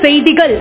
செய்திகள்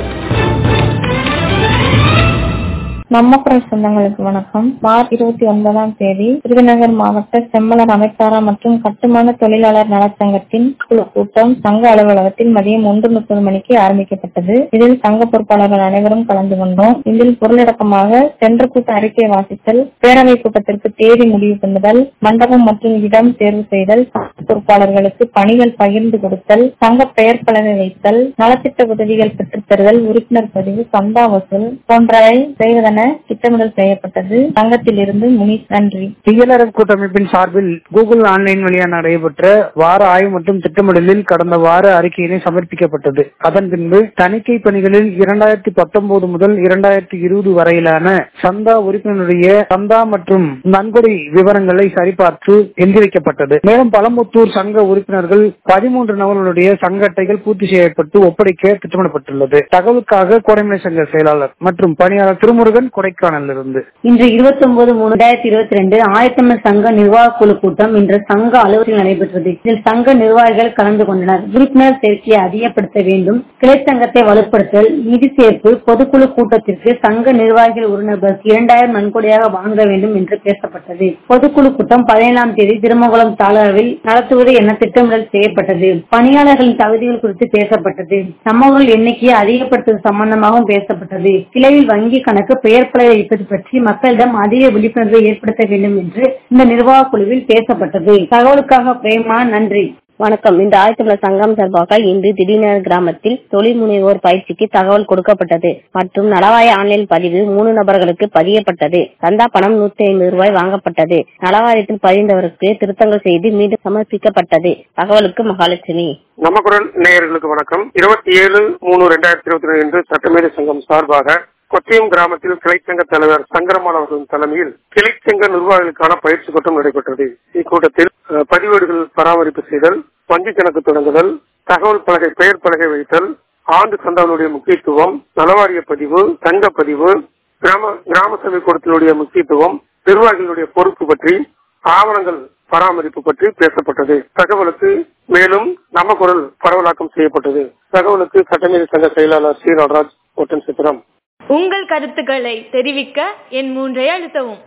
நம்ம குரல் சொந்தங்களுக்கு வணக்கம் மார்ச் இருபத்தி ஒன்பதாம் தேதி விருதுநகர் மாவட்ட செம்மலர் அமைப்பாரா மற்றும் கட்டுமான தொழிலாளர் நலச்சங்கத்தின் குழு கூட்டம் சங்க அலுவலகத்தில் மதியம் ஒன்று முப்பது மணிக்கு ஆரம்பிக்கப்பட்டது இதில் சங்க பொறுப்பாளர்கள் அனைவரும் கலந்து கொண்டோம் இதில் பொருளடக்கமாக சென்ற கூட்ட அறிக்கை வாசித்தல் பேரவை கூட்டத்திற்கு தேதி முடிவு பண்ணுதல் மண்டபம் மற்றும் இடம் தேர்வு செய்தல் சங்க பொறுப்பாளர்களுக்கு பணிகள் பகிர்ந்து கொடுத்தல் சங்க பெயர் பலகை வைத்தல் நலத்திட்ட உதவிகள் பெற்றுத் தருதல் உறுப்பினர் பதிவு சந்தா வசூல் போன்றவை செய்வதென திட்டமிடல் செய்யப்பட்டது சங்கத்தில் இருந்து முனிஸ் நன்றி டிஎல்ஆர்எஃப் கூட்டமைப்பின் சார்பில் கூகுள் ஆன்லைன் வழியாக நடைபெற்ற வார ஆய்வு மற்றும் திட்டமிடலில் கடந்த வார அறிக்கையினை சமர்ப்பிக்கப்பட்டது அதன் பின்பு தணிக்கை பணிகளில் இரண்டாயிரத்தி பத்தொன்பது முதல் இரண்டாயிரத்தி இருபது வரையிலான சந்தா உறுப்பினருடைய சந்தா மற்றும் நன்கொடை விவரங்களை சரிபார்த்து எந்திரிக்கப்பட்டது மேலும் பழமுத்தூர் சங்க உறுப்பினர்கள் பதிமூன்று நபர்களுடைய சங்க அட்டைகள் பூர்த்தி செய்யப்பட்டு ஒப்படைக்க திட்டமிடப்பட்டுள்ளது தகவலுக்காக கோடைமலை சங்க செயலாளர் மற்றும் பணியாளர் திருமுருகன் கொடைக்கானலிருந்து இன்று இருபத்தி ஒன்பது மூணு ரெண்டாயிரத்தி இருபத்தி ரெண்டு ஆயத்தமிழ் சங்க நிர்வாக குழு கூட்டம் இன்று சங்க அலுவலகத்தில் நடைபெற்றது இதில் சங்க நிர்வாகிகள் கலந்து கொண்டனர் உறுப்பினர் சேர்க்கையை அதிகப்படுத்த வேண்டும் கிளை சங்கத்தை வலுப்படுத்தல் நிதி சேர்ப்பு பொதுக்குழு கூட்டத்திற்கு சங்க நிர்வாகிகள் ஒரு நபருக்கு இரண்டாயிரம் நன்கொடையாக வாங்க வேண்டும் என்று பேசப்பட்டது பொதுக்குழு கூட்டம் பதினேழாம் தேதி திருமங்குளம் தாலுகாவில் நடத்துவது என திட்டமிடல் செய்யப்பட்டது பணியாளர்களின் தகுதிகள் குறித்து பேசப்பட்டது சமூகங்கள் எண்ணிக்கையை அதிகப்படுத்துவது சம்பந்தமாகவும் பேசப்பட்டது கிளையில் வங்கி கணக்கு பெயர் பலகை வைப்பது பற்றி மக்களிடம் அதிக விழிப்புணர்வை ஏற்படுத்த வேண்டும் என்று இந்த நிர்வாக குழுவில் பேசப்பட்டது தகவலுக்காக பிரேமா நன்றி வணக்கம் இந்த ஆயத்தமிழர் சங்கம் சார்பாக இன்று திடீர்னர் கிராமத்தில் தொழில் முனைவோர் பயிற்சிக்கு தகவல் கொடுக்கப்பட்டது மற்றும் நலவாய ஆன்லைன் பதிவு மூணு நபர்களுக்கு பதியப்பட்டது சந்தா பணம் நூத்தி ஐம்பது ரூபாய் வாங்கப்பட்டது நலவாரியத்தில் பதிந்தவருக்கு திருத்தங்கள் செய்து மீண்டும் சமர்ப்பிக்கப்பட்டது தகவலுக்கு மகாலட்சுமி நம்ம குரல் நேயர்களுக்கு வணக்கம் இருபத்தி ஏழு மூணு ரெண்டாயிரத்தி இருபத்தி ரெண்டு இன்று சட்டமேதை சங்கம் சார்பாக கொச்சியம் கிராமத்தில் கிளைச்சங்க தலைவர் சங்கரமான் அவர்களின் தலைமையில் கிளைச்சங்க நிர்வாகிகளுக்கான பயிற்சி கூட்டம் நடைபெற்றது இக்கூட்டத்தில் அஹ், பதிவேடுகள் பராமரிப்பு செய்தல் வங்கி கணக்கு தொடங்குதல் தகவல் பலகை பெயர் பலகை வைத்தல் ஆண்டு சந்தாவுடைய முக்கியத்துவம் நலவாரிய பதிவு தங்க பதிவு கிராம கிராம சபை கூட்டத்தினுடைய முக்கியத்துவம் நிர்வாகிகளுடைய பொறுப்பு பற்றி ஆவணங்கள் பராமரிப்பு பற்றி பேசப்பட்டது தகவலுக்கு மேலும் நம்ம குரல் பரவலாக்கம் செய்யப்பட்டது தகவலுக்கு சட்டமேதை சங்க செயலாளர் சி நடராஜ் ஒட்டன் சித்திரம் உங்கள் கருத்துக்களை தெரிவிக்க என் மூன்றை அழுத்தவும்